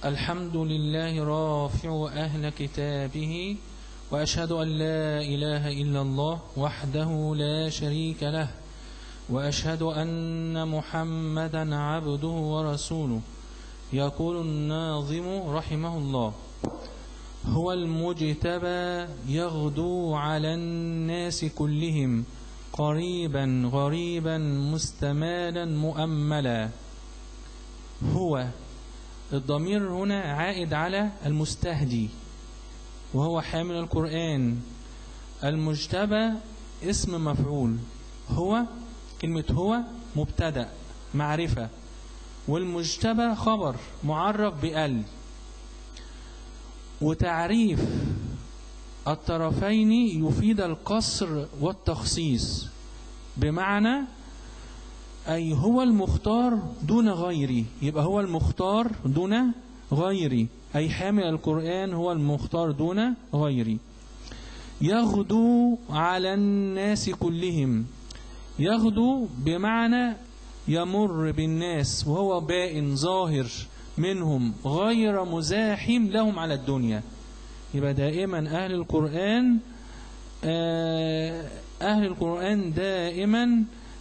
الحمد لله رافع أهل كتابه وأشهد أن لا إله إلا الله وحده لا شريك له وأشهد أن محمدا عبده ورسوله يقول الناظم رحمه الله هو المجتبى يغدو على الناس كلهم قريبا غريبا مستمالا مؤملا هو الضمير هنا عائد على المستهدي وهو حامل القرآن المجتبى اسم مفعول هو كلمة هو مبتدأ معرفة والمجتبى خبر معرف بأل وتعريف الطرفين يفيد القصر والتخصيص بمعنى أي هو المختار دون غيري يبقى هو المختار دون غيري أي حامل القرآن هو المختار دون غيري يغدو على الناس كلهم يغدو بمعنى يمر بالناس وهو بائن ظاهر منهم غير مزاحم لهم على الدنيا يبقى دائما أهل القرآن أهل القرآن دائما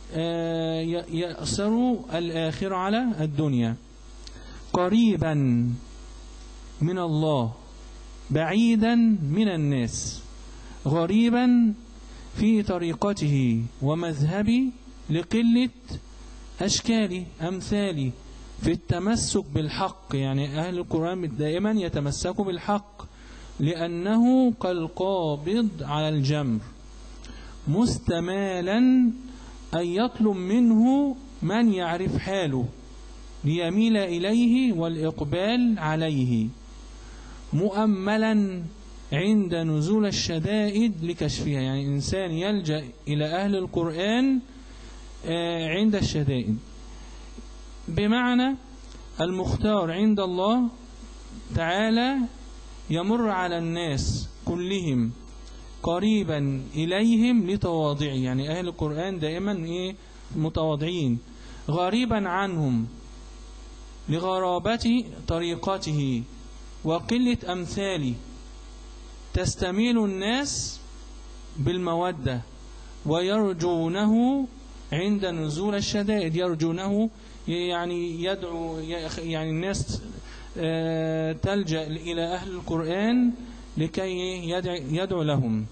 يأسر الآخر على الدنيا قريبا من الله بعيدا من الناس غريبا في طريقته ومذهبي لقلة أشكالي أمثالي في التمسك بالحق يعني أهل القرآن دائما يتمسكوا بالحق لأنه كالقابض على الجمر مستمالا أن يطلب منه من يعرف حاله ليميل إليه والإقبال عليه مؤملا عند نزول الشدائد لكشفها يعني إنسان يلجأ إلى أهل القرآن عند الشدائد بمعنى المختار عند الله تعالى يمر على الناس كلهم قريبا إليهم لتواضعه يعني أهل القرآن دائما إيه متواضعين غريبا عنهم لغرابة طريقته وقلة أمثاله تستميل الناس بالمودة ويرجونه عند نزول الشدائد يرجونه يعني يدعو يعني الناس تلجأ إلى أهل القرآن لكي يدعو لهم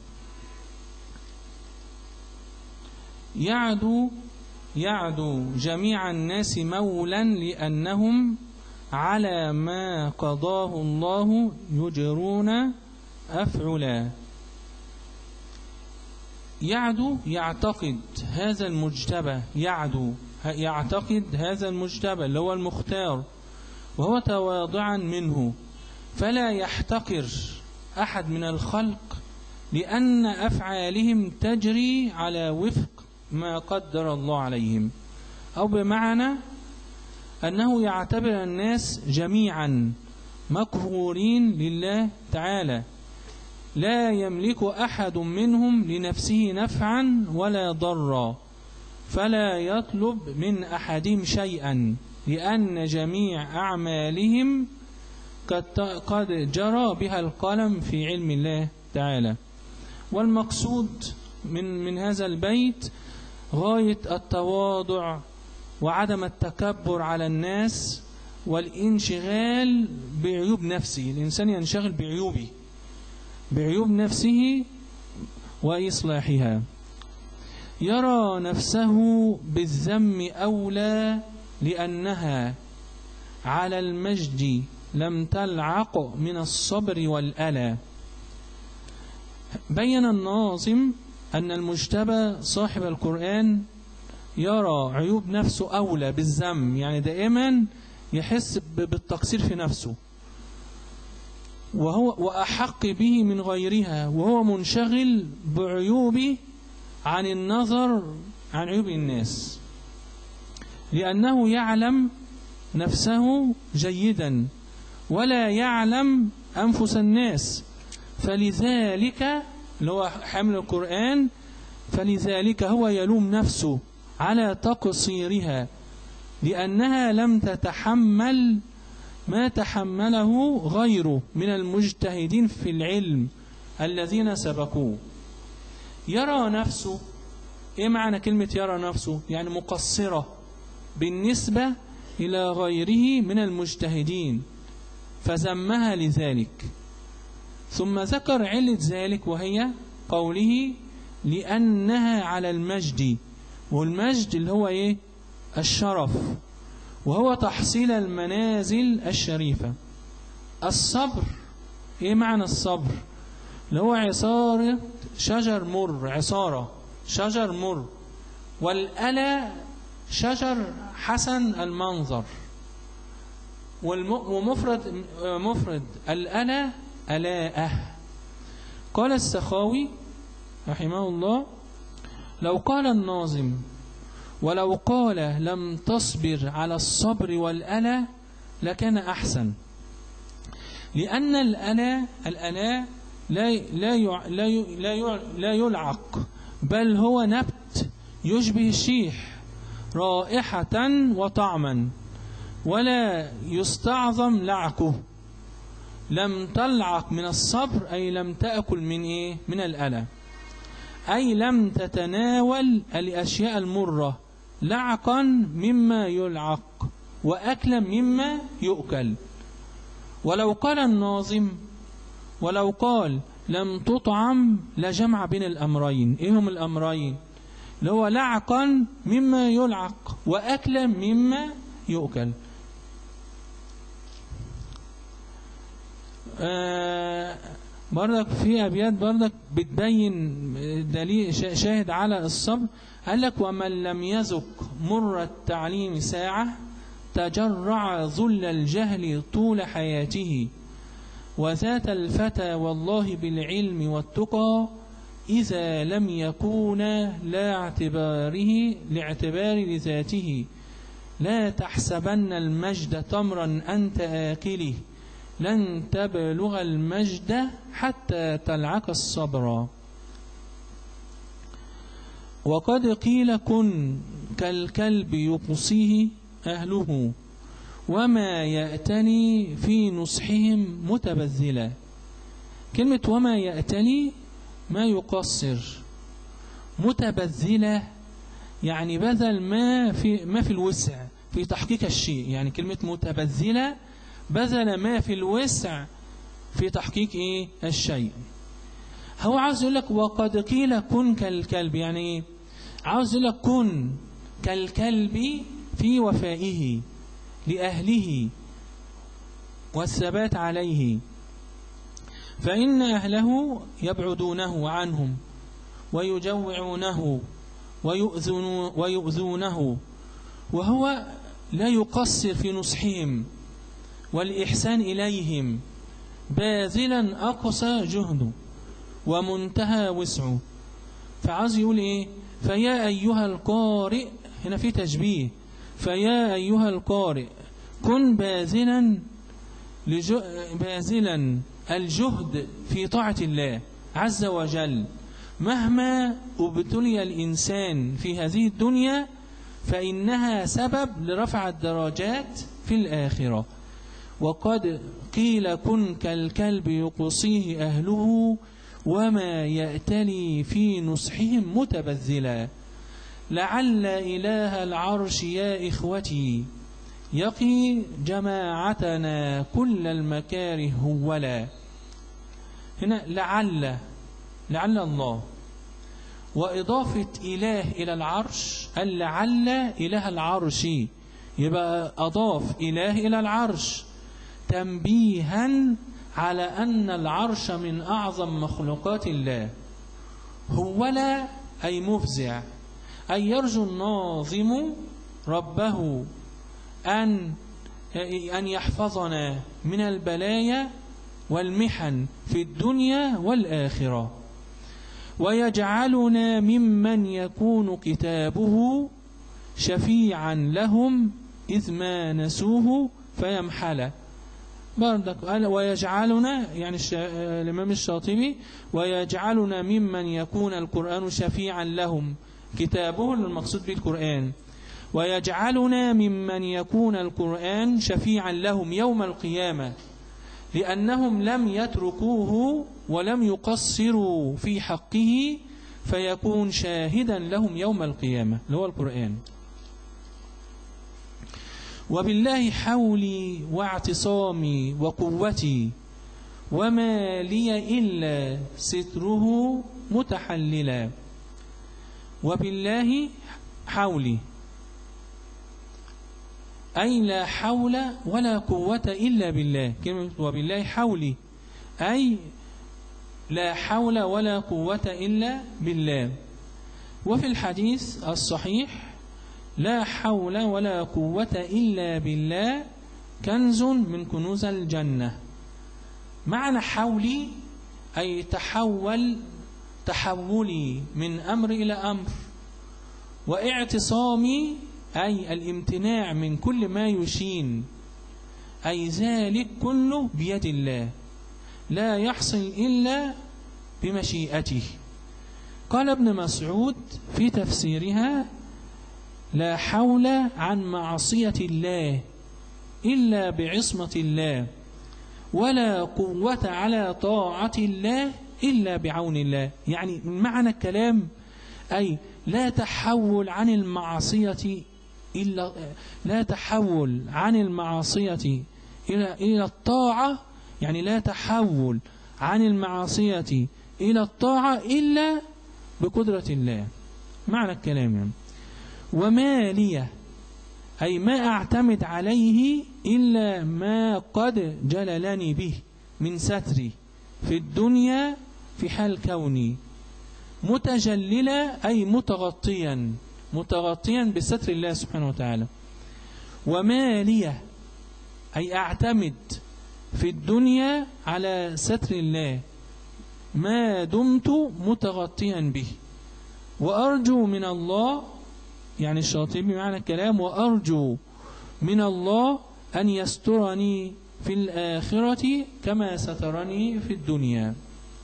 يعدو يعدو جميع الناس مولا لأنهم على ما قضاه الله يجرون أفعلا يعدو يعتقد هذا المجتبى يعدو يعتقد هذا المجتبى اللي هو المختار وهو تواضعا منه فلا يحتقر أحد من الخلق لأن أفعالهم تجري على وفق ما قدر الله عليهم أو بمعنى أنه يعتبر الناس جميعا مقهورين لله تعالى لا يملك أحد منهم لنفسه نفعا ولا ضرا فلا يطلب من أحدهم شيئا لأن جميع أعمالهم قد جرى بها القلم في علم الله تعالى والمقصود من من هذا البيت غاية التواضع وعدم التكبر على الناس والانشغال بعيوب نفسه الإنسان ينشغل بعيوبه بعيوب نفسه وإصلاحها يرى نفسه بالذم أولى لأنها على المجد لم تلعق من الصبر والألى بين الناظم أن المجتبى صاحب القرآن يرى عيوب نفسه أولى بالذم يعني دائما يحس بالتقصير في نفسه وهو وأحق به من غيرها وهو منشغل بعيوبه عن النظر عن عيوب الناس لأنه يعلم نفسه جيدا ولا يعلم أنفس الناس فلذلك اللي هو حمل القرآن فلذلك هو يلوم نفسه على تقصيرها لأنها لم تتحمل ما تحمله غيره من المجتهدين في العلم الذين سبقوه يرى نفسه ايه معنى كلمة يرى نفسه يعني مقصرة بالنسبة إلى غيره من المجتهدين فذمها لذلك ثم ذكر علة ذلك وهي قوله لأنها على المجد والمجد اللي هو ايه الشرف وهو تحصيل المنازل الشريفة الصبر ايه معنى الصبر اللي هو عصارة شجر مر عصارة شجر مر والألا شجر حسن المنظر ومفرد مفرد الألا ألاءه قال السخاوي رحمه الله لو قال الناظم ولو قال لم تصبر على الصبر والألا لكان أحسن لأن الألا الألا لا لا لا لا لا يلعق بل هو نبت يشبه الشيح رائحة وطعما ولا يستعظم لعكه لم تلعق من الصبر أي لم تأكل من إيه من الألا أي لم تتناول الأشياء المرة لعقا مما يلعق وأكلا مما يؤكل ولو قال الناظم ولو قال لم تطعم لجمع بين الأمرين إيه هم الأمرين اللي هو لعقا مما يلعق وأكلا مما يؤكل آه بردك في أبيات بردك بتبين دليل شاهد على الصبر قال لك ومن لم يزك مر التعليم ساعة تجرع ذل الجهل طول حياته وذات الفتى والله بالعلم والتقى إذا لم يكونا لا اعتباره لاعتبار لذاته لا تحسبن المجد تمرا أنت آكله لن تبلغ المجد حتى تلعك الصبر وقد قيل كن كالكلب يقصيه أهله وما يأتني في نصحهم متبذلا كلمة وما يأتني ما يقصر متبذلة يعني بذل ما في ما في الوسع في تحقيق الشيء يعني كلمة متبذلة بذل ما في الوسع في تحقيق ايه الشيء هو عاوز يقول لك وقد قيل كن كالكلب يعني ايه عاوز يقول لك كن كالكلب في وفائه لأهله والثبات عليه فإن أهله يبعدونه عنهم ويجوعونه ويؤذونه وهو لا يقصر في نصحهم والإحسان إليهم باذلا أقصى جهده ومنتهى وسعه فعاوز يقول إيه فيا أيها القارئ هنا في تشبيه فيا أيها القارئ كن باذلا باذلا الجهد في طاعة الله عز وجل مهما ابتلي الإنسان في هذه الدنيا فإنها سبب لرفع الدرجات في الآخرة وقد قيل كن كالكلب يقصيه أهله وما يأتلي في نصحهم متبذلا لعل إله العرش يا إخوتي يقي جماعتنا كل المكاره ولا هنا لعل لعل الله وإضافة إله إلى العرش قال لعل إله العرش يبقى أضاف إله إلى العرش تنبيها على أن العرش من أعظم مخلوقات الله هو لا أي مفزع أي يرجو الناظم ربه أن أن يحفظنا من البلايا والمحن في الدنيا والآخرة ويجعلنا ممن يكون كتابه شفيعا لهم إذ ما نسوه فيمحل بردك ويجعلنا يعني الإمام الشاطبي ويجعلنا ممن يكون القرآن شفيعا لهم كتابه المقصود به القرآن ويجعلنا ممن يكون القرآن شفيعا لهم يوم القيامة لأنهم لم يتركوه ولم يقصروا في حقه فيكون شاهدا لهم يوم القيامة اللي هو القرآن وبالله حولي واعتصامي وقوتي وما لي إلا ستره متحللا وبالله حولي أي لا حول ولا قوة إلا بالله كلمة وبالله حولي أي لا حول ولا قوة إلا بالله وفي الحديث الصحيح لا حول ولا قوة إلا بالله كنز من كنوز الجنة معنى حولي أي تحول تحولي من أمر إلى أمر واعتصامي أي الامتناع من كل ما يشين أي ذلك كله بيد الله لا يحصل إلا بمشيئته قال ابن مسعود في تفسيرها لا حول عن معصية الله إلا بعصمة الله ولا قوة على طاعة الله إلا بعون الله يعني من معنى الكلام أي لا تحول عن المعصية إلا لا تحول عن المعصية إلى إلى الطاعة يعني لا تحول عن المعصية إلى الطاعة إلا بقدرة الله معنى الكلام يعني وما لي أي ما أعتمد عليه إلا ما قد جللني به من ستري في الدنيا في حال كوني متجللا أي متغطيا متغطيا بستر الله سبحانه وتعالى وما لي أي أعتمد في الدنيا على ستر الله ما دمت متغطيا به وأرجو من الله يعني الشاطبي بمعنى الكلام وأرجو من الله أن يسترني في الآخرة كما سترني في الدنيا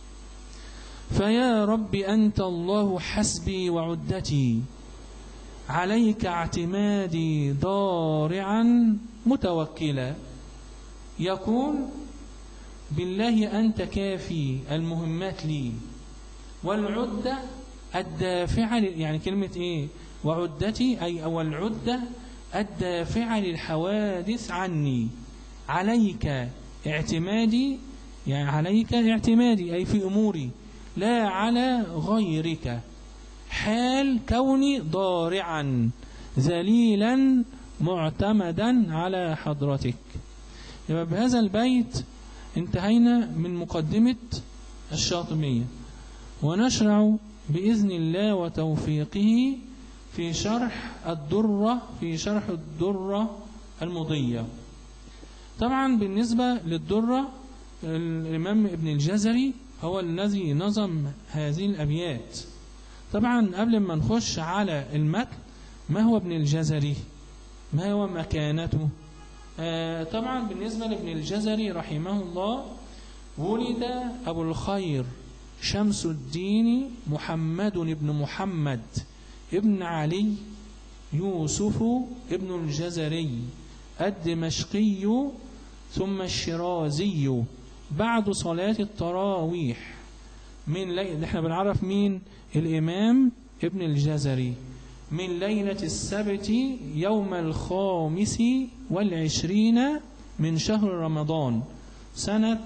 فيا رب أنت الله حسبي وعدتي عليك اعتمادي ضارعا متوكلا يقول بالله أنت كافي المهمات لي والعدة الدافعة يعني كلمة إيه وعدتي أي أو العدة الدافعة للحوادث عني عليك اعتمادي يعني عليك اعتمادي أي في أموري لا على غيرك حال كوني ضارعا ذليلا معتمدا على حضرتك يبقى بهذا البيت انتهينا من مقدمة الشاطبية ونشرع بإذن الله وتوفيقه في شرح الدرة في شرح الدرة المضية طبعا بالنسبة للدرة الإمام ابن الجزري هو الذي نظم هذه الأبيات طبعا قبل ما نخش على المتن ما هو ابن الجزري ما هو مكانته آه طبعا بالنسبة لابن الجزري رحمه الله ولد أبو الخير شمس الدين محمد بن محمد ابن علي يوسف ابن الجزري الدمشقي ثم الشرازي بعد صلاة التراويح من ليلة احنا بنعرف مين الإمام ابن الجزري من ليلة السبت يوم الخامس والعشرين من شهر رمضان سنة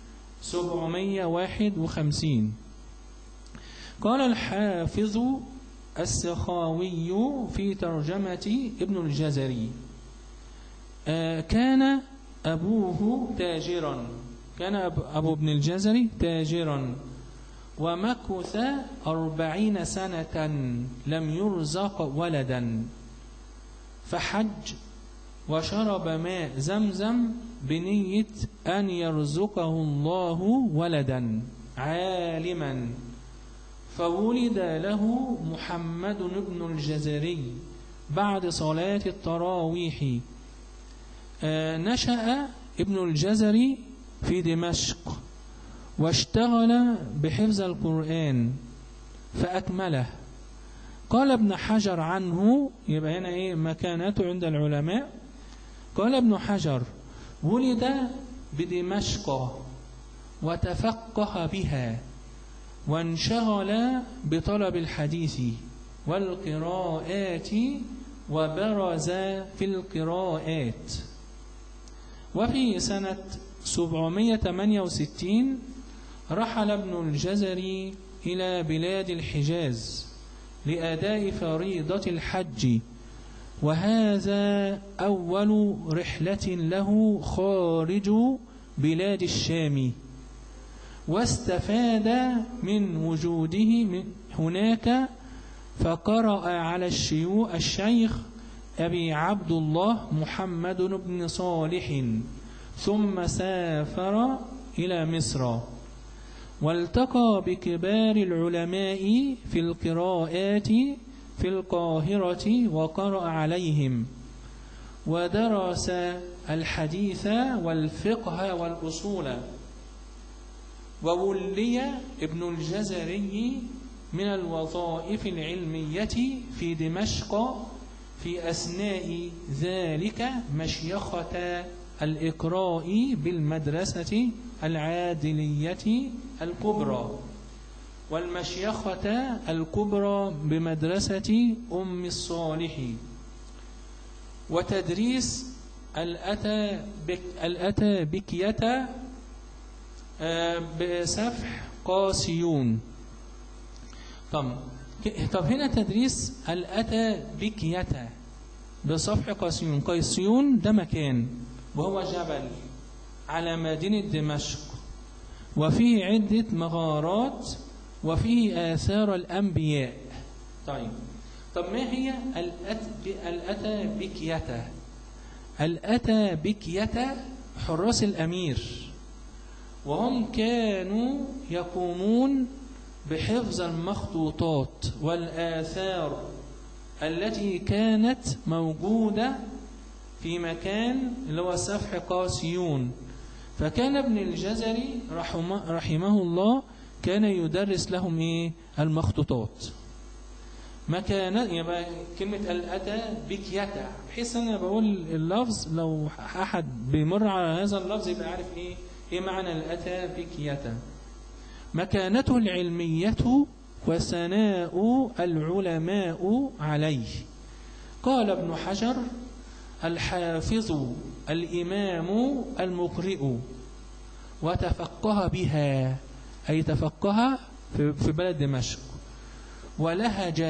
751 قال الحافظ السخاوي في ترجمة ابن الجزري آه كان أبوه تاجرا كان أبو ابن الجزري تاجرا ومكث أربعين سنة لم يرزق ولدا فحج وشرب ماء زمزم بنية أن يرزقه الله ولدا عالما فولد له محمد بن الجزري بعد صلاة التراويح آه نشأ ابن الجزري في دمشق واشتغل بحفظ القرآن فأكمله قال ابن حجر عنه يبقى هنا ايه مكانته عند العلماء قال ابن حجر ولد بدمشق وتفقه بها وانشغل بطلب الحديث والقراءات وبرز في القراءات وفي سنة 768 رحل ابن الجزري إلى بلاد الحجاز لأداء فريضة الحج وهذا أول رحلة له خارج بلاد الشام واستفاد من وجوده من هناك فقرأ على الشيوخ الشيخ أبي عبد الله محمد بن صالح ثم سافر إلى مصر والتقى بكبار العلماء في القراءات في القاهرة وقرأ عليهم ودرس الحديث والفقه والأصول وولي ابن الجزري من الوظائف العلمية في دمشق في أثناء ذلك مشيخة الإقراء بالمدرسة العادلية الكبرى والمشيخة الكبرى بمدرسة أم الصالح وتدريس الأتى بك الأتى بكية آه، بسفح قاسيون طب طب هنا تدريس الأتى بكية بصفح قاسيون قيسيون ده مكان وهو جبل على مدينة دمشق وفيه عدة مغارات وفيه آثار الأنبياء طيب طب ما هي الأت- الأتى بكية الأتى بكية حراس الأمير وهم كانوا يقومون بحفظ المخطوطات والآثار التي كانت موجودة في مكان اللي هو سفح قاسيون فكان ابن الجزري رحمه, رحمه الله كان يدرس لهم ايه المخطوطات مكان يبقى كلمة الأتى بكيتا بحيث أنا بقول اللفظ لو أحد بيمر على هذا اللفظ يبقى عارف إيه إيه معنى الأتى بكيتا مكانته العلمية وثناء العلماء عليه قال ابن حجر الحافظ الإمام المقرئ وتفقه بها أي تفقه في في بلد دمشق ولهج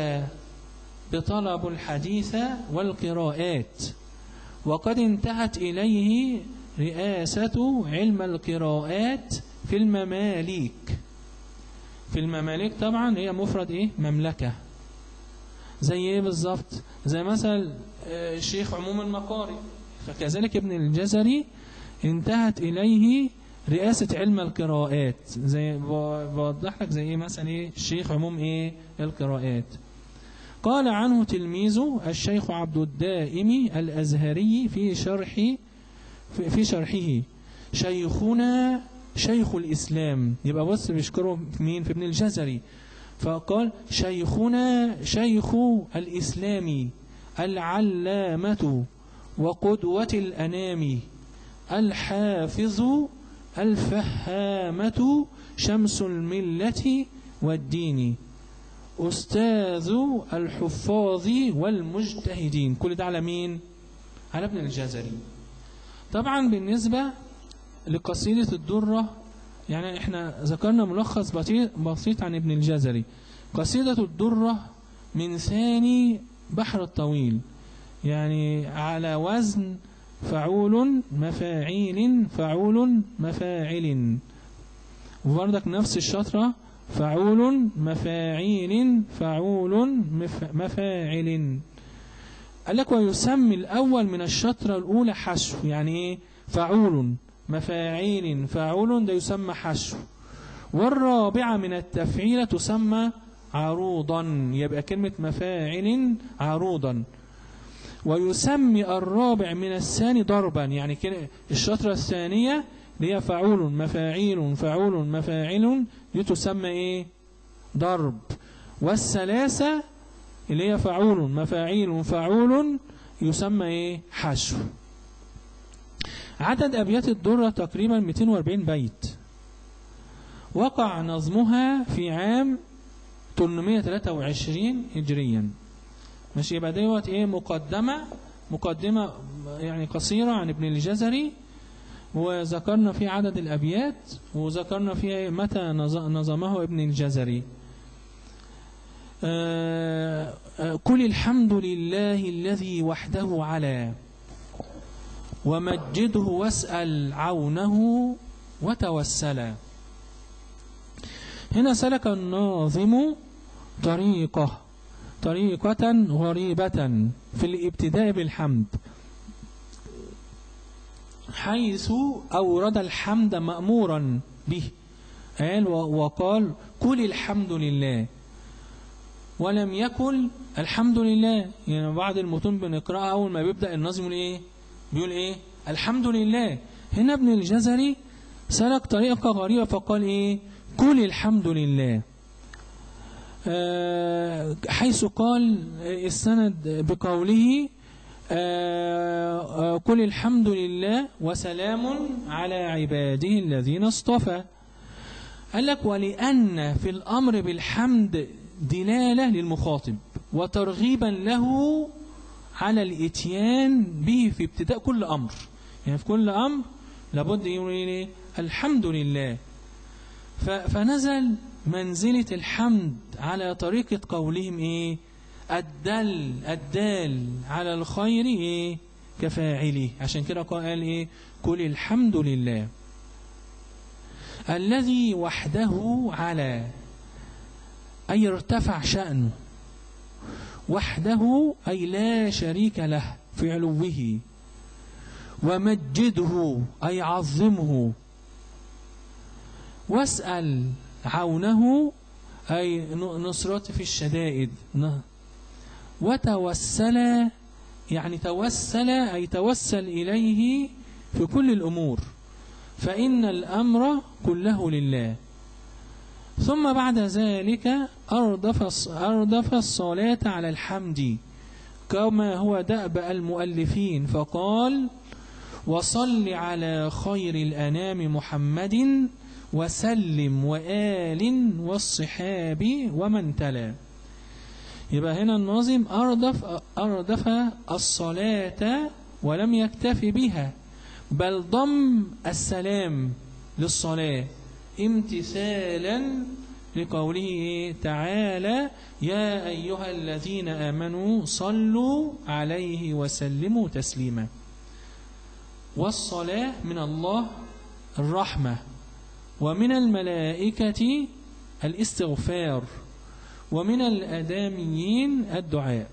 بطلب الحديث والقراءات وقد انتهت إليه رئاسة علم القراءات في المماليك في المماليك طبعا هي مفرد ايه مملكة زي ايه بالظبط زي مثلا آه، الشيخ عموم المقاري فكذلك ابن الجزري انتهت إليه رئاسة علم القراءات زي ب- بوضح لك زي ايه مثلا ايه الشيخ عموم ايه القراءات قال عنه تلميذه الشيخ عبد الدائم الأزهري في شرح في في شرحه شيخنا شيخ الإسلام يبقى بص بيشكره في مين في ابن الجزري فقال شيخنا شيخ الإسلام العلامة وقدوة الأنام الحافظ الفهامة شمس الملة والدين أستاذ الحفاظ والمجتهدين كل ده على مين؟ على ابن الجزري طبعا بالنسبة لقصيدة الدرة يعني احنا ذكرنا ملخص بسيط بسيط عن ابن الجزري قصيدة الدرة من ثاني بحر الطويل يعني على وزن فعول مفاعيل فعول مفاعل وبرضك نفس الشطرة فعول مفاعيل فعول مف- مفاعل قال لك ويسمي الأول من الشطرة الأولى حشو يعني إيه فعول مفاعيل فعول ده يسمى حشو والرابعة من التفعيلة تسمى عروضا يبقى كلمة مفاعل عروضا ويسمي الرابع من الثاني ضربا يعني كده الشطرة الثانية اللي هي فعول مفاعيل فعول مفاعل دي تسمى ايه ضرب والثلاثة اللي هي فعول مفاعيل فعول يسمى ايه حشو عدد أبيات الدرة تقريبا 240 بيت وقع نظمها في عام 823 هجريا ماشي يبقى دوت ايه مقدمة مقدمة يعني قصيرة عن ابن الجزري وذكرنا في عدد الأبيات وذكرنا فيها متى نظ- نظمه ابن الجزري آه، آه، قل الحمد لله الذي وحده على ومجده واسأل عونه وتوسلا هنا سلك الناظم طريقة طريقة غريبة في الابتداء بالحمد حيث أورد الحمد مأمورا به قال و- وقال قل الحمد لله ولم يقل الحمد لله يعني بعض المتون بنقرأها أول ما بيبدأ النظم يقول إيه بيقول إيه الحمد لله هنا ابن الجزري سلك طريقة غريبة فقال إيه قل الحمد لله آه، حيث قال السند بقوله آه، آه، قل الحمد لله وسلام على عباده الذين اصطفى قال لك ولأن في الأمر بالحمد دلالة للمخاطب وترغيبا له على الاتيان به في ابتداء كل أمر يعني في كل أمر لابد يقول إيه الحمد لله ف- فنزل منزلة الحمد على طريقة قولهم إيه الدل الدال على الخير إيه كفاعله عشان كده قال إيه قل الحمد لله الذي وحده على أي ارتفع شأنه وحده أي لا شريك له في علوه ومجده أي عظمه واسأل عونه أي نصرته في الشدائد ن- وتوسل يعني توسل أي توسل إليه في كل الأمور فإن الأمر كله لله ثم بعد ذلك أردف, أردف الصلاة على الحمد كما هو دأب المؤلفين فقال وصل على خير الأنام محمد وسلم وآل والصحاب ومن تلا يبقى هنا الناظم أردف, أردف الصلاة ولم يكتف بها بل ضم السلام للصلاة امتثالا لقوله تعالى يا أيها الذين آمنوا صلوا عليه وسلموا تسليما والصلاة من الله الرحمة ومن الملائكة الاستغفار ومن الأداميين الدعاء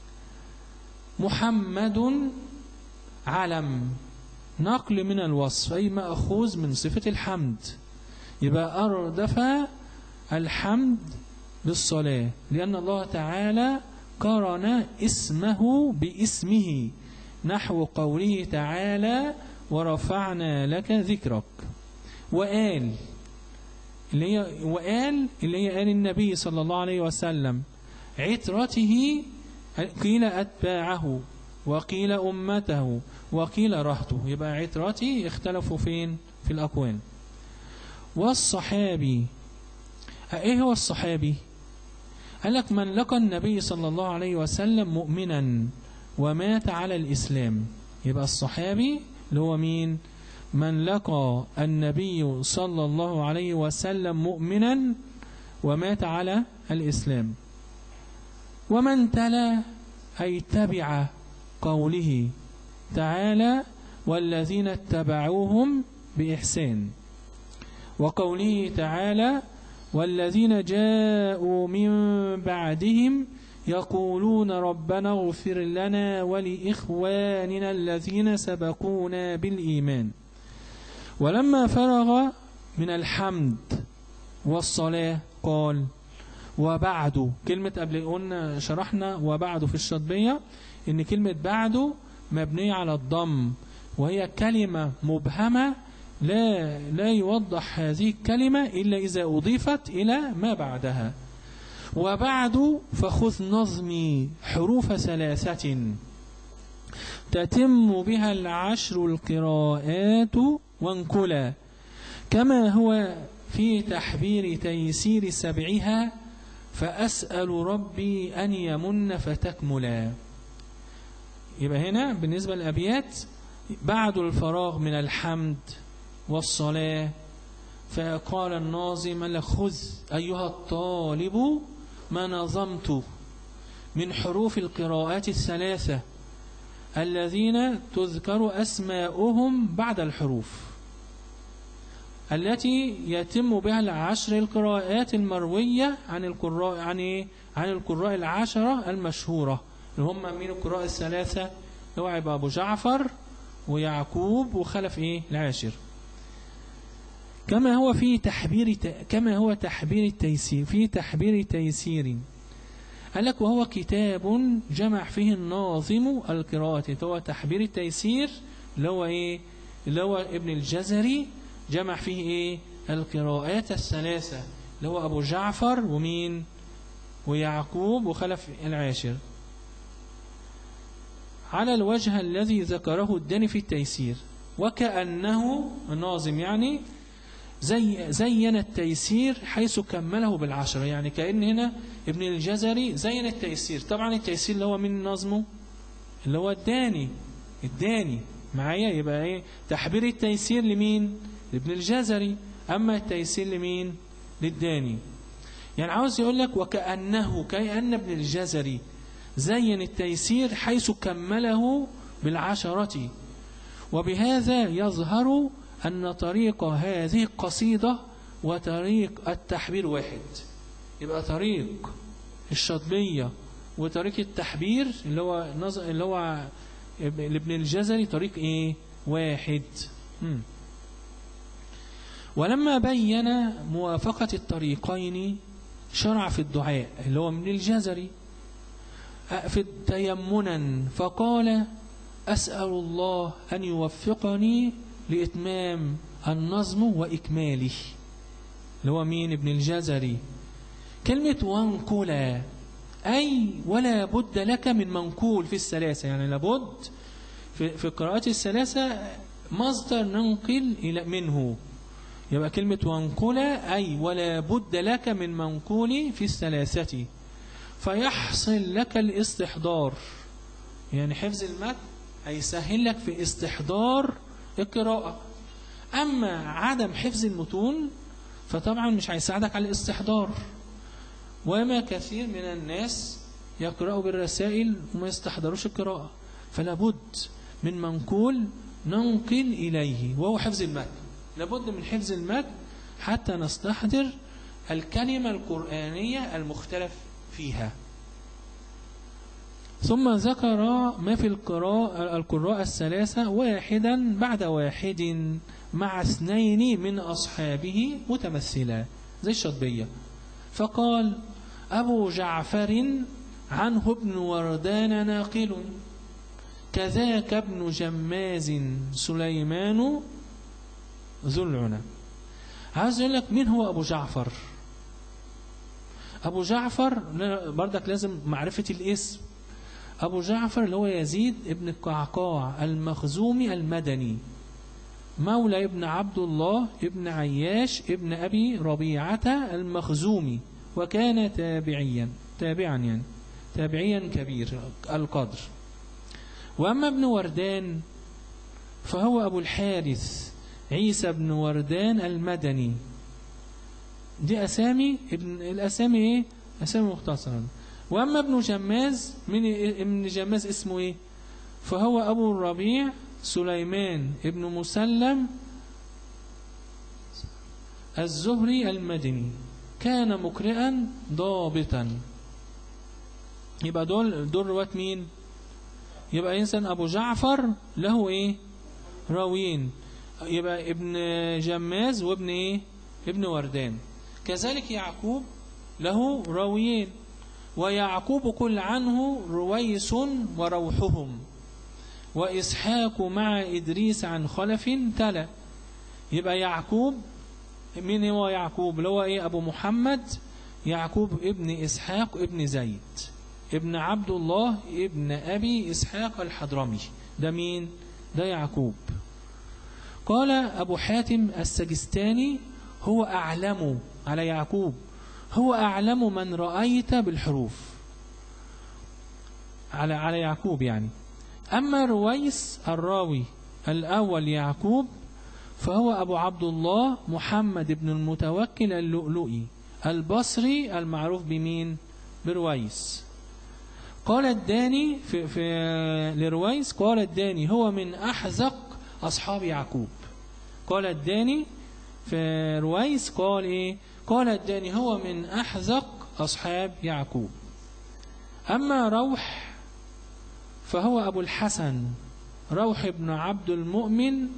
محمد علم نقل من الوصف أي مأخوذ من صفة الحمد يبقى أردف الحمد بالصلاة لأن الله تعالى قرن اسمه باسمه نحو قوله تعالى ورفعنا لك ذكرك وآل اللي هي وآل اللي هي آل النبي صلى الله عليه وسلم عترته قيل أتباعه وقيل أمته وقيل رهته يبقى عترته اختلفوا فين في الأقوال والصحابي ايه هو الصحابي قال لك من لقى النبي صلى الله عليه وسلم مؤمنا ومات على الإسلام يبقى الصحابي اللي هو مين من لقى النبي صلى الله عليه وسلم مؤمنا ومات على الإسلام ومن تلا أي تبع قوله تعالى والذين اتبعوهم بإحسان وقوله تعالى والذين جاءوا من بعدهم يقولون ربنا اغفر لنا ولإخواننا الذين سبقونا بالإيمان ولما فرغ من الحمد والصلاة قال وبعد كلمة قبل قلنا شرحنا وبعد في الشطبية إن كلمة بعد مبنية على الضم وهي كلمة مبهمة لا لا يوضح هذه الكلمة إلا إذا أضيفت إلى ما بعدها وبعد فخذ نظمي حروف ثلاثة تتم بها العشر القراءات وانكلا كما هو في تحبير تيسير سبعها فأسأل ربي أن يمن فتكملا يبقى هنا بالنسبة للأبيات بعد الفراغ من الحمد والصلاة فقال الناظم خذ أيها الطالب ما نظمت من حروف القراءات الثلاثة الذين تذكر أسماؤهم بعد الحروف التي يتم بها العشر القراءات المروية عن القراء عن إيه؟ عن القراء العشرة المشهورة اللي هم من القراء الثلاثة هو أبو جعفر ويعقوب وخلف إيه العاشر كما هو في تحبير كما هو تحبير التيسير في تحبير تيسير قال لك وهو كتاب جمع فيه الناظم القراءة هو تحبير التيسير اللي هو ايه اللي هو ابن الجزري جمع فيه ايه القراءات الثلاثة اللي هو ابو جعفر ومين ويعقوب وخلف العاشر على الوجه الذي ذكره الداني في التيسير وكأنه الناظم يعني زي زين التيسير حيث كمله بالعشرة يعني كأن هنا ابن الجزري زين التيسير طبعا التيسير اللي هو من نظمه اللي هو الداني الداني معايا يبقى ايه تحبير التيسير لمين لابن الجزري أما التيسير لمين للداني يعني عاوز يقول لك وكأنه كأن ابن الجزري زين التيسير حيث كمله بالعشرة وبهذا يظهر أن طريق هذه القصيدة وطريق التحبير واحد يبقى طريق الشطبية وطريق التحبير اللي هو نظر اللي هو لابن الجزري طريق ايه واحد مم. ولما بين موافقة الطريقين شرع في الدعاء اللي هو من الجزري في تيمنا فقال أسأل الله أن يوفقني لإتمام النظم وإكماله اللي هو مين ابن الجزري كلمة وانقلا أي ولا بد لك من منقول في الثلاثة يعني لابد في, في القراءات الثلاثة مصدر ننقل إلى منه يبقى كلمة وانقلا أي ولا بد لك من منقول في الثلاثة فيحصل لك الاستحضار يعني حفظ المتن هيسهل لك في استحضار القراءة أما عدم حفظ المتون فطبعا مش هيساعدك على الاستحضار وما كثير من الناس يقرأوا بالرسائل وما يستحضروش القراءة فلا بد من منقول ننقل إليه وهو حفظ المتن لابد من حفظ المتن حتى نستحضر الكلمة القرآنية المختلف فيها ثم ذكر ما في القراء القراء الثلاثة واحدا بعد واحد مع اثنين من أصحابه متمثلا زي الشطبية فقال أبو جعفر عنه ابن وردان ناقل كذاك ابن جماز سليمان ذو العنا عايز يقول لك مين هو أبو جعفر أبو جعفر بردك لازم معرفة الاسم أبو جعفر اللي هو يزيد ابن القعقاع المخزومي المدني مولى ابن عبد الله ابن عياش ابن أبي ربيعة المخزومي وكان تابعيا تابعا يعني تابعيا كبير القدر وأما ابن وردان فهو أبو الحارث عيسى بن وردان المدني دي أسامي ابن الأسامي إيه؟ أسامي مختصرة وأما ابن جماز من ابن جماز اسمه إيه؟ فهو أبو الربيع سليمان ابن مسلم الزهري المدني كان مقرئا ضابطا يبقى دول دول رواة مين يبقى إنسان أبو جعفر له إيه راويين يبقى ابن جماز وابن إيه ابن وردان كذلك يعقوب له راويين ويعقوب كل عنه رويس وروحهم وإسحاق مع إدريس عن خلف تلا يبقى يعقوب مين هو يعقوب اللي هو إيه أبو محمد يعقوب ابن إسحاق ابن زيد ابن عبد الله ابن أبي إسحاق الحضرمي ده مين؟ ده يعقوب قال أبو حاتم السجستاني هو أعلم على يعقوب هو أعلم من رأيت بالحروف على على يعقوب يعني أما رويس الراوي الأول يعقوب فهو أبو عبد الله محمد بن المتوكل اللؤلؤي البصري المعروف بمين برويس قال الداني في, في لرويس قال الداني هو من أحزق أصحاب يعقوب قال الداني في رويس قال إيه قال الداني هو من أحزق أصحاب يعقوب أما روح فهو أبو الحسن روح بن عبد المؤمن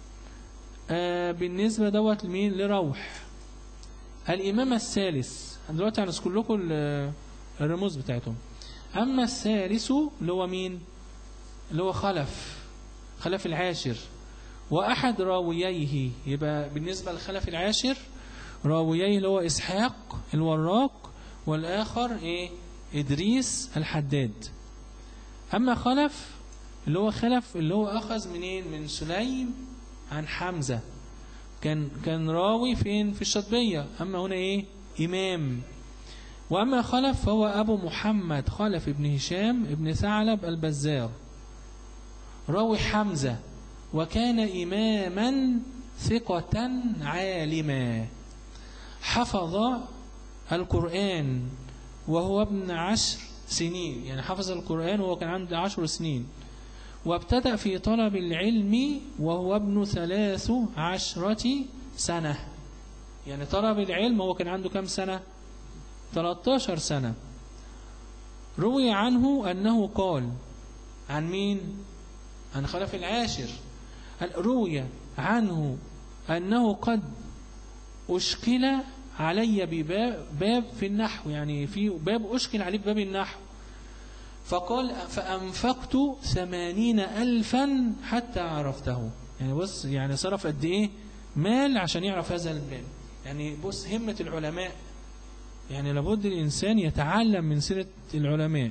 آه بالنسبة دوت لمين لروح الإمام الثالث دلوقتي هنذكر لكم ال- الرموز بتاعتهم أما الثالث اللي هو مين اللي هو خلف خلف العاشر وأحد راوييه يبقى بالنسبة للخلف العاشر راوييه اللي هو إسحاق الوراق والآخر إيه إدريس الحداد أما خلف اللي هو خلف اللي هو أخذ منين من سليم عن حمزة كان كان راوي فين في الشطبية أما هنا إيه إمام وأما خلف فهو أبو محمد خلف ابن هشام ابن ثعلب البزار راوي حمزة وكان إماما ثقة عالما حفظ القرآن وهو ابن عشر سنين يعني حفظ القرآن وهو كان عنده عشر سنين وابتدأ في طلب العلم وهو ابن ثلاث عشرة سنة يعني طلب العلم وهو كان عنده كم سنة 13 سنة روي عنه أنه قال عن مين عن خلف العاشر روي عنه أنه قد أشكل علي بباب باب في النحو يعني في باب أشكل عليه بباب النحو فقال فأنفقت ثمانين ألفا حتى عرفته يعني بص يعني صرف قد إيه مال عشان يعرف هذا الباب يعني بص همة العلماء يعني لابد الإنسان يتعلم من سيرة العلماء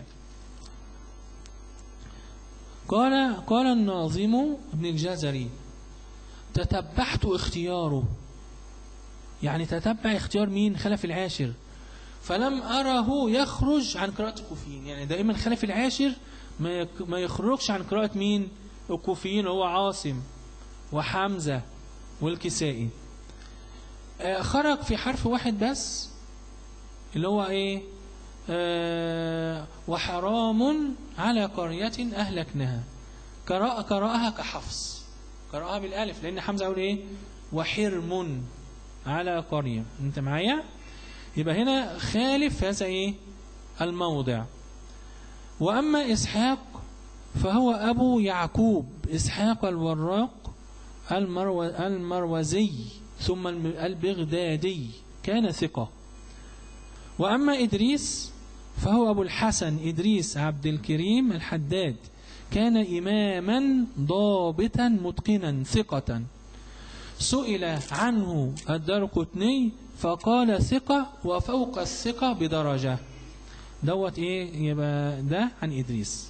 قال قال الناظم ابن الجزري تتبعت اختياره يعني تتبع اختيار مين خلف العاشر فلم أره يخرج عن قراءة الكوفيين يعني دائما خلف العاشر ما يك- ما يخرجش عن قراءة مين الكوفيين هو عاصم وحمزة والكسائي آه، خرج في حرف واحد بس اللي هو ايه آه وحرام على قرية أهلكناها قرأ قرأها كحفص قرأها بالألف لأن حمزة يقول ايه وحرم على قرية انت معايا يبقى هنا خالف هذا ايه الموضع وأما إسحاق فهو أبو يعقوب إسحاق الوراق المرو المروزي ثم الم- البغدادي كان ثقة وأما إدريس فهو أبو الحسن إدريس عبد الكريم الحداد كان إماما ضابطا متقنا ثقة سئل عنه الدرقطني فقال ثقة وفوق الثقة بدرجة دوت إيه يبقى ده عن إدريس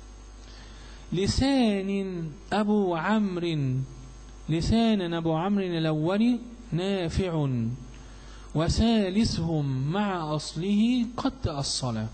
لسان أبو عمرو لسان أبو عمرو الأول نافع وثالثهم مع أصله قد تأصل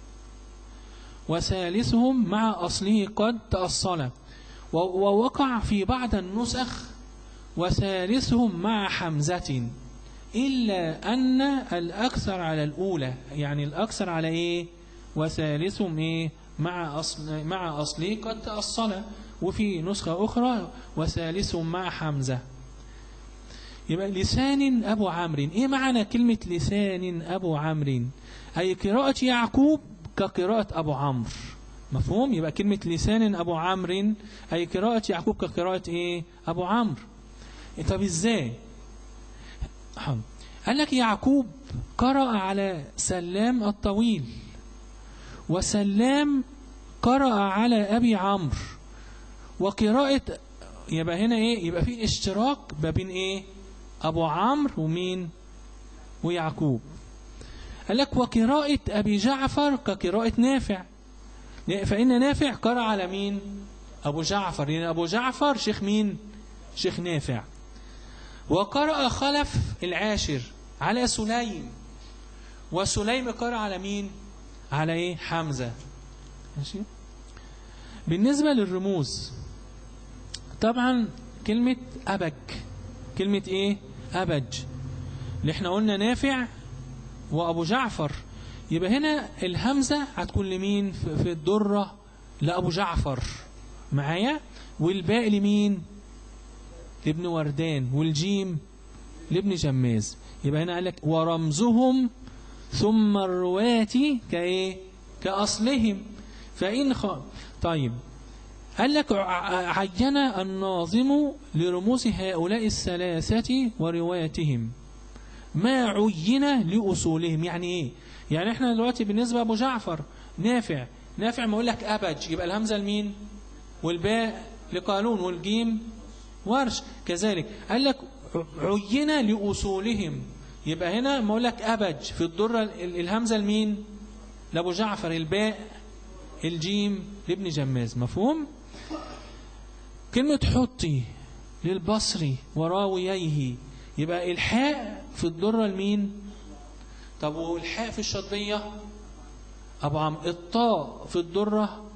وثالثهم مع أصله قد تأصل و- ووقع في بعض النسخ وثالثهم مع حمزة إلا أن الأكثر على الأولى يعني الأكثر على إيه وثالثهم إيه مع أصل مع أصله قد تأصل وفي نسخة أخرى وثالثهم مع حمزة يبقى لسان أبو عمرو إيه معنى كلمة لسان أبو عمرو أي قراءة يعقوب كقراءة أبو عمرو مفهوم يبقى كلمة لسان أبو عمرو أي قراءة يعقوب كقراءة إيه أبو عمرو إيه طب إزاي حم. قال لك يعقوب قرأ على سلام الطويل وسلام قرأ على أبي عمرو وقراءة يبقى هنا إيه يبقى في اشتراك ما بين إيه أبو عمرو ومين ويعقوب قال لك وقراءة أبي جعفر كقراءة نافع فإن نافع قرأ على مين أبو جعفر يعني أبو جعفر شيخ مين شيخ نافع وقرأ خلف العاشر على سليم وسليم قرأ على مين على ايه حمزة ماشي بالنسبة للرموز طبعا كلمة أبج كلمة ايه أبج اللي احنا قلنا نافع وأبو جعفر يبقى هنا الهمزة هتكون لمين في في الدرة لأبو جعفر معايا والباقي لمين لابن وردان والجيم لابن جماز يبقى هنا قال لك ورمزهم ثم الرواة كايه كأصلهم فإن خ... طيب قال لك ع- عين الناظم لرموز هؤلاء الثلاثة وروايتهم ما عين لأصولهم يعني ايه يعني احنا دلوقتي بالنسبة أبو جعفر نافع نافع ما يقول لك أبج يبقى الهمزة لمين والباء لقانون والجيم ورش كذلك قال لك عين لأصولهم يبقى هنا ما اقول لك أبج في الدرة ال- الهمزة لمين لأبو جعفر الباء الجيم لابن جماز مفهوم كلمة حطي للبصري وراوييه يبقى الحاء في الدرة لمين طب والحاء في الشطبية أبو عم الطاء في الدرة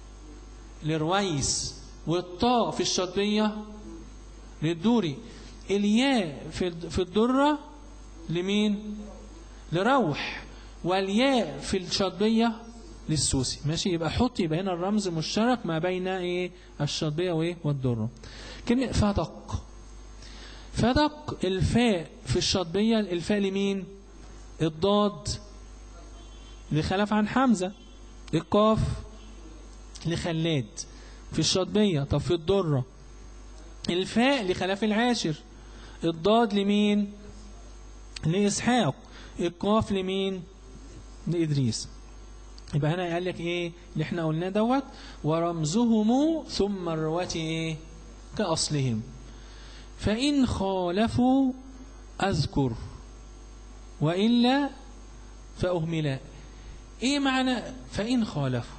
لرويس والطاء في الشطبية للدوري الياء في في الدرة لمين لروح والياء في الشطبية للسوسي ماشي يبقى حط يبقى هنا الرمز مشترك ما بين ايه الشطبية وايه والدرة كلمة فدق فدق الفاء في الشطبية الفاء لمين الضاد لخلف عن حمزة القاف لخلاد في الشطبية طب في الدرة الفاء لخلاف العاشر الضاد لمين لإسحاق القاف لمين لإدريس يبقى هنا قال لك ايه اللي احنا قلناه دوت ورمزهم ثم الرواة ايه كأصلهم فإن خالفوا أذكر وإلا فأهملا ايه معنى فإن خالفوا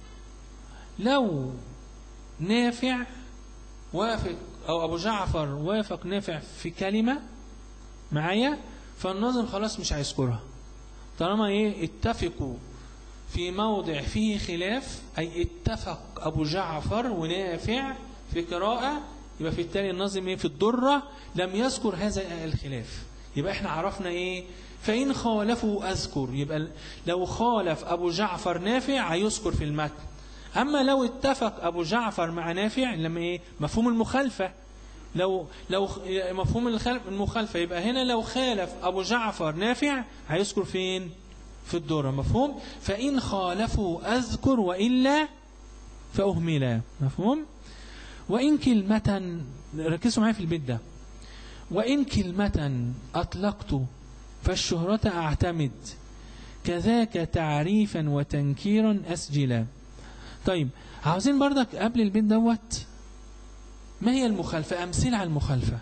لو نافع وافق أو أبو جعفر وافق نافع في كلمة معايا فالناظم خلاص مش هيذكرها طالما ايه اتفقوا في موضع فيه خلاف أي اتفق أبو جعفر ونافع في قراءة يبقى في التالي الناظم ايه في الدرة لم يذكر هذا الخلاف يبقى احنا عرفنا ايه فإن خالفوا أذكر يبقى لو خالف أبو جعفر نافع هيذكر في المتن أما لو اتفق أبو جعفر مع نافع لما إيه مفهوم المخالفة لو لو مفهوم الخلف- المخالفة يبقى هنا لو خالف أبو جعفر نافع هيذكر فين في الدورة مفهوم فإن خالفوا أذكر وإلا فأهملا مفهوم وإن كلمة ركزوا معايا في البيت ده وإن كلمة أطلقت فالشهرة أعتمد كذاك تعريفا وتنكيرا أسجلا طيب عاوزين برضك قبل البيت دوت ما هي المخالفة أمثلة على المخالفة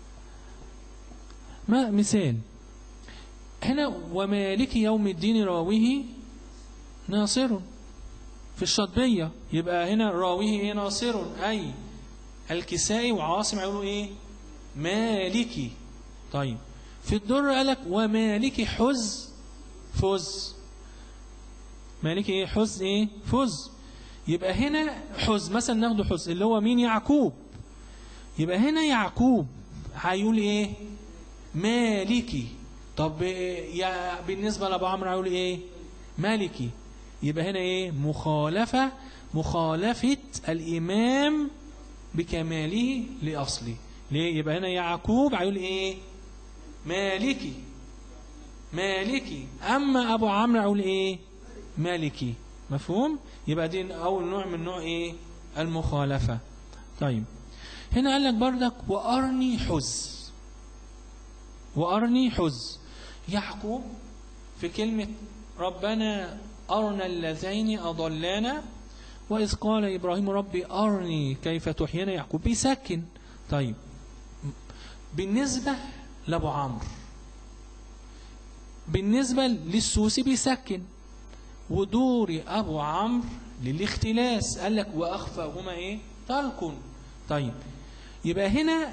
ما مثال هنا ومالك يوم الدين راويه ناصر في الشطبية يبقى هنا راويه ايه ناصر أي الكسائي وعاصم يقولوا ايه مالكي طيب في الدر قالك ومالك حز فز مالك ايه حز ايه فز يبقى هنا حز مثلا ناخده حز اللي هو مين يعقوب يبقى هنا يعقوب هيقول ايه مالكي طب يا بالنسبة لأبو عمرو هيقول ايه مالكي يبقى هنا ايه مخالفة مخالفة الإمام بكماله لأصله ليه يبقى هنا يعقوب هيقول ايه مالكي مالكي أما أبو عمرو هيقول ايه مالكي مفهوم يبقى دي أول نوع من نوع ايه المخالفة طيب هنا قال لك بردك وأرني حز وأرني حز يعقوب في كلمة ربنا أرنا اللذين أضلانا وإذ قال إبراهيم ربي أرني كيف تحيينا يعقوب بيسكن طيب بالنسبة لأبو عمرو بالنسبة للسوسي بيسكن ودوري أبو عمرو للاختلاس قال لك وأخفاهما إيه ترك طيب يبقى هنا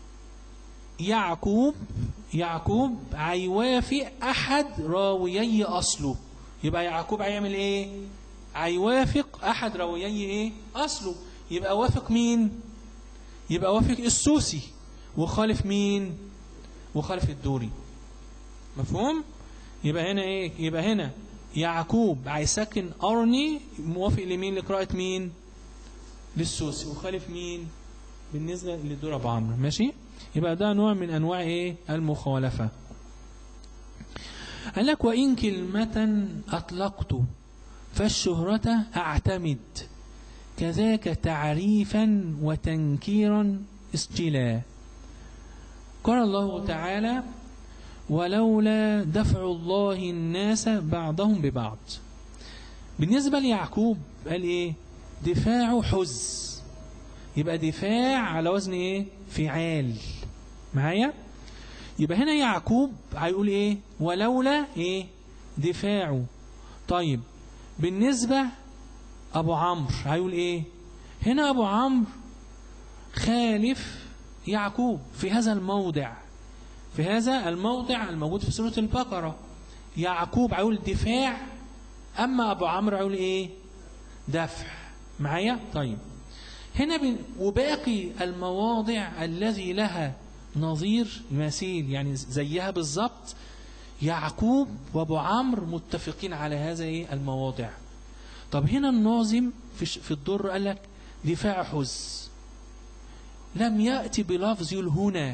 يعقوب يعقوب هيوافق أحد راويي أصله يبقى يعقوب هيعمل إيه هيوافق أحد راويي إيه أصله يبقى وافق مين يبقى وافق السوسي وخالف مين وخالف الدوري مفهوم يبقى هنا ايه يبقى هنا يعقوب هيسكن ارني موافق لمين لقراءة مين للسوسي وخالف مين بالنسبة للدور ابو عمرو ماشي يبقى ده نوع من انواع ايه المخالفة قال لك وان كلمة اطلقت فالشهرة اعتمد كذاك تعريفا وتنكيرا اسجلا قال الله تعالى ولولا دفع الله الناس بعضهم ببعض بالنسبة ليعقوب قال ايه دفاع حز يبقى دفاع على وزن ايه فعال معايا يبقى هنا يعقوب هيقول ايه ولولا ايه دفاعه طيب بالنسبة ابو عمرو هيقول ايه هنا ابو عمرو خالف يعقوب في هذا الموضع في هذا الموضع الموجود في سورة البقرة يعقوب هيقول دفاع أما أبو عمرو هيقول إيه دفع معايا طيب هنا بن... وباقي المواضع الذي لها نظير مثيل يعني زيها بالظبط يعقوب وابو عمرو متفقين على هذا ايه المواضع طب هنا الناظم في في الضر قال لك دفاع حز لم يأتي بلفظ هنا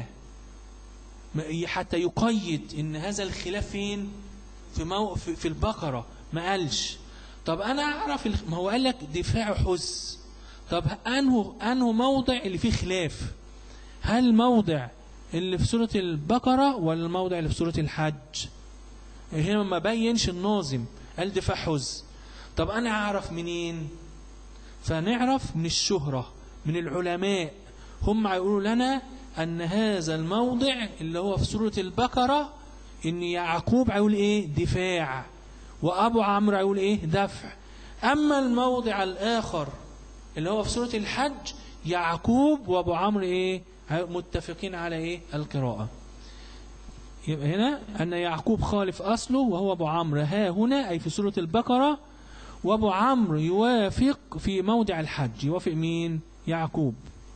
حتى يقيد ان هذا الخلاف فين في, مو في, في البقرة ما قالش طب انا اعرف ما هو قال لك دفاع حز طب انه انه موضع اللي فيه خلاف هل الموضع اللي في سورة البقرة ولا الموضع اللي في سورة الحج هنا ما بينش الناظم قال دفاع حز طب انا اعرف منين فنعرف من الشهرة من العلماء هم هيقولوا لنا أن هذا الموضع اللي هو في سورة البقرة إن يعقوب هيقول إيه دفاع وأبو عمرو هيقول إيه دفع أما الموضع الآخر اللي هو في سورة الحج يعقوب وأبو عمرو إيه متفقين على إيه القراءة يبقى هنا أن يعقوب خالف أصله وهو أبو عمرو ها هنا أي في سورة البقرة وأبو عمرو يوافق في موضع الحج يوافق مين يعقوب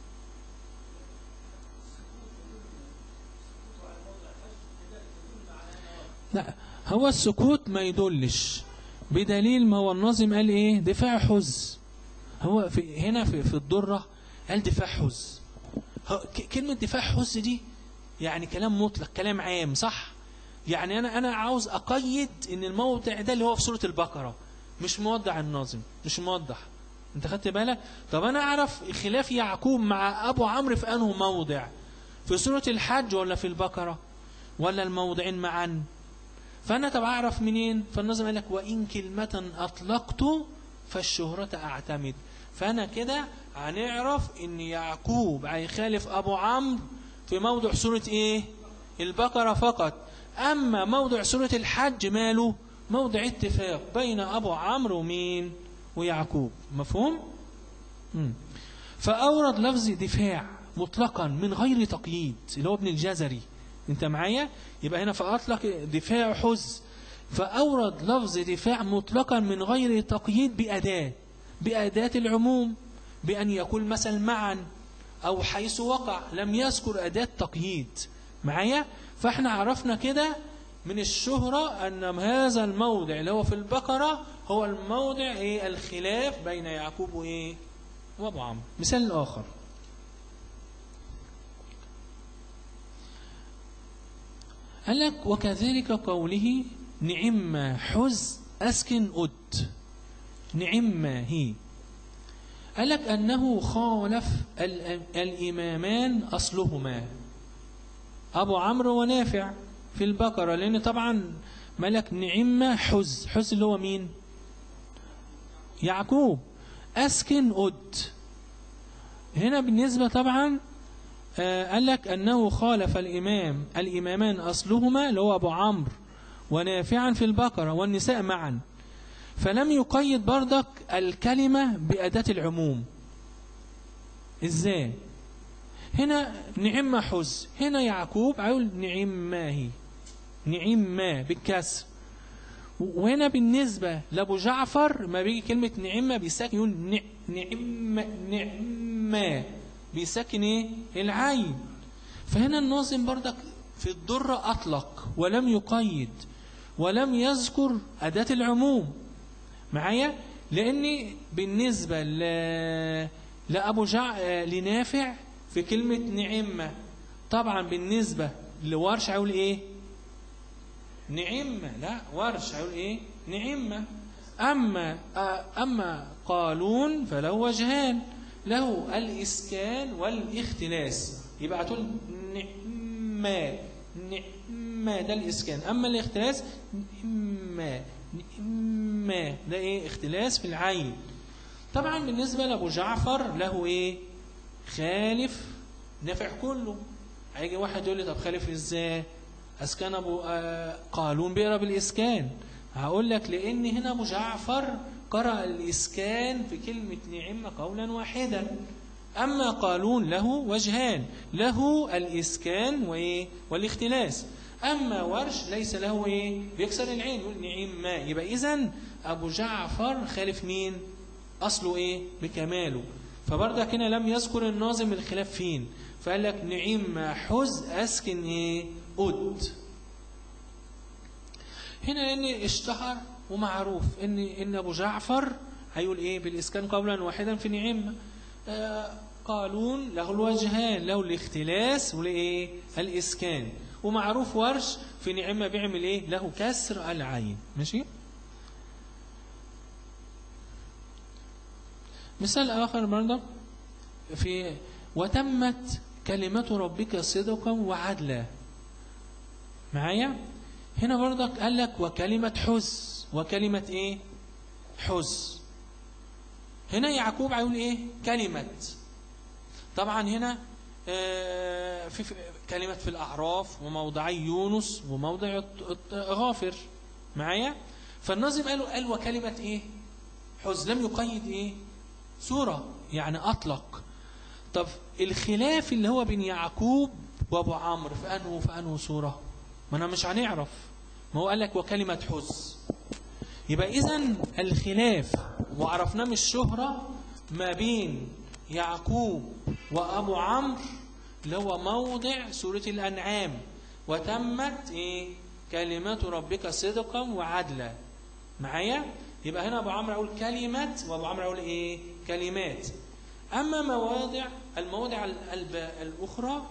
لا هو السكوت ما يدلش بدليل ما هو الناظم قال ايه دفاع حز هو في هنا في, في الضرة قال دفاع حز كلمة دفاع حز دي يعني كلام مطلق كلام عام صح يعني انا انا عاوز اقيد ان الموضع ده اللي هو في سورة البقرة مش موضح الناظم مش موضح انت خدت بالك طب انا اعرف خلاف يعقوب مع ابو عمرو في انه موضع في سورة الحج ولا في البقرة ولا الموضعين معا فأنا طب أعرف منين فالنظم قال لك وإن كلمة أطلقت فالشهرة أعتمد فأنا كده هنعرف إن يعقوب هيخالف أبو عمرو في موضع سورة إيه البقرة فقط أما موضع سورة الحج ماله موضع اتفاق بين أبو عمرو ومين ويعقوب مفهوم مم. فأورد لفظ دفاع مطلقا من غير تقييد اللي هو ابن الجزري انت معايا يبقى هنا فأطلق دفاع حز فأورد لفظ دفاع مطلقا من غير تقييد بأداة بأداة العموم بأن يقول مثلا معا أو حيث وقع لم يذكر أداة تقييد معايا فاحنا عرفنا كده من الشهرة أن هذا الموضع اللي هو في البقرة هو الموضع إيه الخلاف بين يعقوب وإيه وأبو عمرو مثال آخر قال لك وكذلك قوله نعم حز أسكن أد نعم هي قال لك أنه خالف الإمامان أصلهما أبو عمرو ونافع في البقرة لأن طبعا ملك نعم حز حز اللي هو مين يعقوب أسكن أد هنا بالنسبة طبعا قال لك أنه خالف الإمام الإمامان أصلهما اللي هو أبو عمرو ونافعا في البقرة والنساء معا فلم يقيد بردك الكلمة بأداة العموم ازاي هنا نعم ما حز هنا يعقوب عيقول نعم ما هي نعم ما بالكسر وهنا بالنسبة لأبو جعفر ما بيجي كلمة نعمة بيساكن يقول نعم نعم بيساكن ايه العين فهنا الناظم بردك في الضرة أطلق ولم يقيد ولم يذكر أداة العموم معايا لأن بالنسبة ل... لأبو جع... لنافع في كلمة نعمة طبعا بالنسبة لورش هيقول ايه نعمة لا ورش هيقول ايه نعمة أما أما قالون فله وجهان له الإسكان والاختلاس يبقى هتقول نعمة نعمة ده الإسكان أما الاختلاس نعمة نعمة ده إيه اختلاس في العين طبعا بالنسبة لأبو جعفر له إيه خالف نافع كله هيجي واحد يقول لي طب خالف ازاي اسكان ابو آه قالون بيقرا بالاسكان هقول لك لان هنا ابو جعفر قرأ الاسكان في كلمة نعمة قولا واحدا اما قالون له وجهان له الاسكان وايه والاختلاس اما ورش ليس له ايه بيكسر العين يقول نعمة يبقى اذا ابو جعفر خالف مين اصله ايه بكماله فبرضك هنا لم يذكر الناظم الخلاف فين فقال لك نعم حز أسكن إيه أد هنا لأن اشتهر ومعروف إن إن أبو جعفر هيقول إيه بالإسكان قولا واحدا في نعم آه قالون له الوجهان له الاختلاس ولإيه الإسكان ومعروف ورش في نعمة بيعمل إيه له كسر العين ماشي مثال آخر برضه في وتمت كلمة ربك صدقا وعدلا معايا هنا برضك قال لك وكلمة حز وكلمة ايه حز هنا يعقوب هيقول ايه كلمة طبعا هنا آه في كلمة في الأعراف وموضعي يونس وموضع غافر معايا فالناظم قال قال وكلمة ايه حز لم يقيد ايه سورة يعني أطلق طب الخلاف اللي هو بين يعقوب وابو عمرو في انه في انه سوره ما انا مش هنعرف ما هو قال لك وكلمه حز يبقى اذا الخلاف وعرفناه من الشهره ما بين يعقوب وابو عمرو اللي هو موضع سوره الانعام وتمت ايه كلمات ربك صدقا وعدلا معايا يبقى هنا ابو عمرو يقول كلمه وابو عمرو يقول ايه كلمات أما مواضع المواضع الأخرى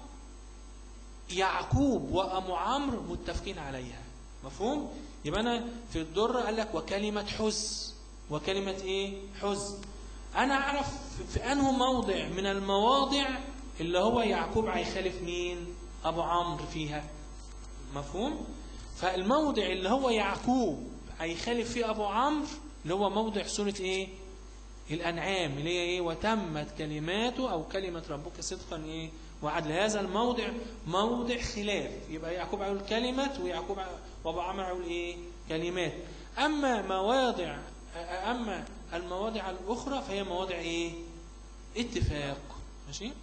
يعقوب وأبو عمرو متفقين عليها مفهوم؟ يبقى أنا في الدر قال لك وكلمة حز وكلمة إيه؟ حز أنا أعرف في أنه موضع من المواضع اللي هو يعقوب هيخالف مين؟ أبو عمرو فيها مفهوم؟ فالموضع اللي هو يعقوب هيخالف فيه أبو عمرو اللي هو موضع سورة إيه؟ الأنعام اللي هي إيه وتمت كلماته أو كلمة ربك صدقا إيه وعدل هذا الموضع موضع خلاف يبقى يعقوب يقول كلمة ويعقوب وأبو عمرو يقول إيه كلمات أما مواضع أما المواضع الأخرى فهي مواضع إيه اتفاق ماشي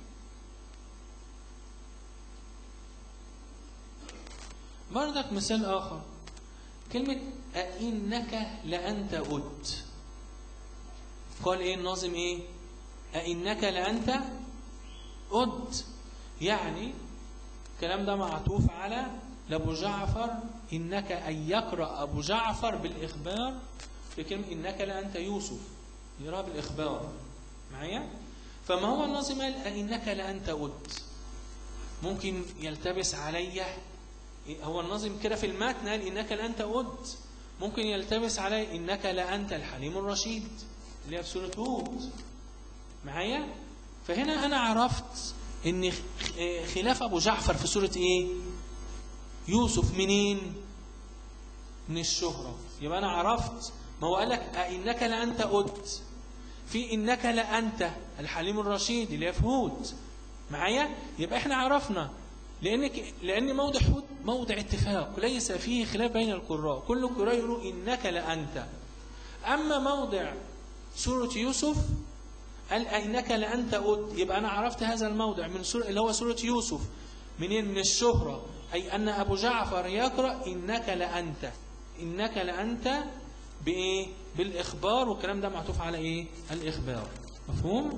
بردك مثال آخر كلمة أئنك لأنت أت قال ايه الناظم ايه أئنك لأنت أد يعني الكلام ده معطوف على لأبو جعفر إنك أن يقرأ أبو جعفر بالإخبار في كلمة إنك لأنت يوسف يرى بالإخبار معايا فما هو الناظم قال أئنك لأنت أد ممكن يلتبس علي هو الناظم كده في المتن قال إنك لأنت أد ممكن يلتبس علي إنك لأنت الحليم الرشيد اللي هي في سورة هود معايا فهنا أنا عرفت إن خلاف أبو جعفر في سورة إيه يوسف منين من الشهرة يبقى أنا عرفت ما هو قال لك أئنك لأنت أد في إنك لأنت الحليم الرشيد اللي هي في هود معايا يبقى إحنا عرفنا لأنك لأن موضع هود موضع اتفاق ليس فيه خلاف بين القراء كل القراء يقولوا إنك لأنت أما موضع سورة يوسف قال إنك لأنت أد يبقى أنا عرفت هذا الموضع من سورة اللي هو سورة يوسف منين من الشهرة أي أن أبو جعفر يقرأ إنك لأنت إنك لأنت بإيه بالإخبار والكلام ده معطوف على إيه الإخبار مفهوم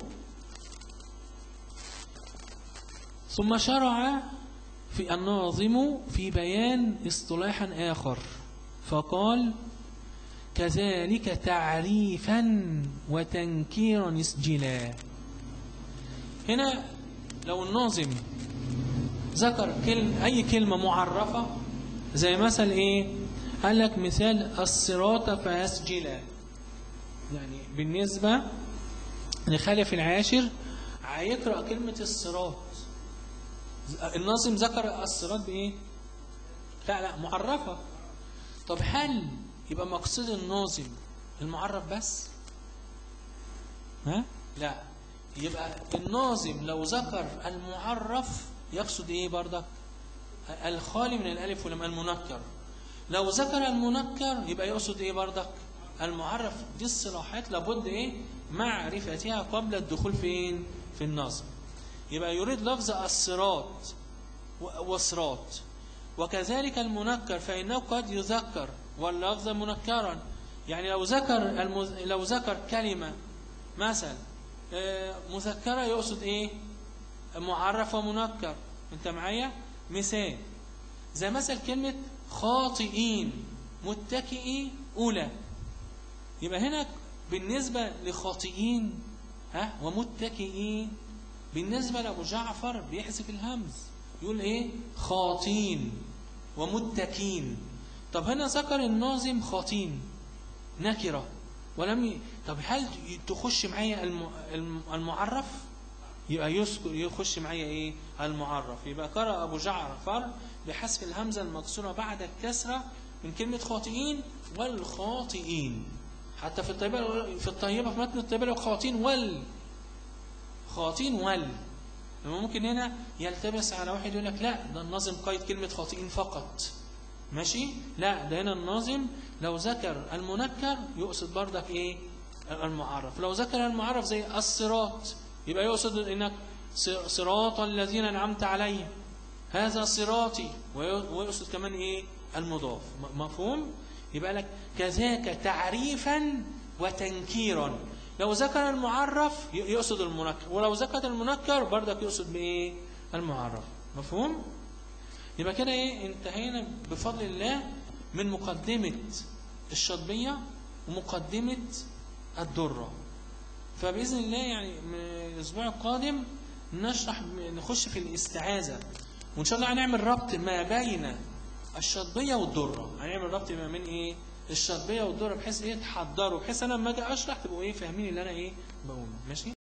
ثم شرع في الناظم في بيان اصطلاحا آخر فقال كذلك تعريفا وتنكيرا اسجلا هنا لو الناظم ذكر كلمة أي كلمة معرفة زي مثل إيه قال لك مثال الصراط فيسجلا يعني بالنسبة لخلف العاشر هيقرأ كلمة الصراط الناظم ذكر الصراط بإيه لا لا معرفة طب هل يبقى مقصود الناظم المعرف بس ها لا يبقى الناظم لو ذكر المعرف يقصد ايه بردك الخالي من الالف ولم المنكر لو ذكر المنكر يبقى يقصد ايه بردك المعرف دي الصلاحات لابد ايه معرفتها قبل الدخول فين في النظم يبقى يريد لفظ الصراط وصراط وكذلك المنكر فإنه قد يذكر واللفظ منكرا يعني لو ذكر المز... لو ذكر كلمة مثلا مذكرة يقصد ايه معرف ومنكر انت معايا مثال زي مثل كلمة خاطئين متكئي أولى يبقى هنا بالنسبة لخاطئين ها ومتكئين بالنسبة لأبو جعفر بيحذف الهمز يقول ايه خاطين ومتكين طب هنا ذكر الناظم خاطين نكرة ولم ي... طب هل تخش معايا الم... المعرف يبقى يذكر يخش معايا ايه المعرف يبقى قرأ أبو جعفر بحذف الهمزة المكسورة بعد الكسرة من كلمة خاطئين والخاطئين حتى في الطيبة في الطيبة في متن الطيبة خاطئين وال خاطئين وال ممكن هنا يلتبس على واحد يقول لك لا ده الناظم قيد كلمة خاطئين فقط ماشي لا ده هنا الناظم لو ذكر المنكر يقصد بردك ايه المعرف لو ذكر المعرف زي الصراط يبقى يقصد انك صراط الذين انعمت عليهم هذا صراطي ويقصد كمان ايه المضاف مفهوم يبقى لك كذاك تعريفا وتنكيرا لو ذكر المعرف يقصد المنكر ولو ذكر المنكر برضك يقصد بايه المعرف مفهوم يبقى كده ايه انتهينا بفضل الله من مقدمة الشطبية ومقدمة الدرة فبإذن الله يعني من الأسبوع القادم نشرح نخش في الاستعاذة وإن شاء الله هنعمل ربط ما بين الشطبية والدرة هنعمل ربط ما بين إيه الشطبية والدرة بحيث إيه تحضروا بحيث أنا لما أجي أشرح تبقوا إيه فاهمين اللي أنا إيه بقوله ماشي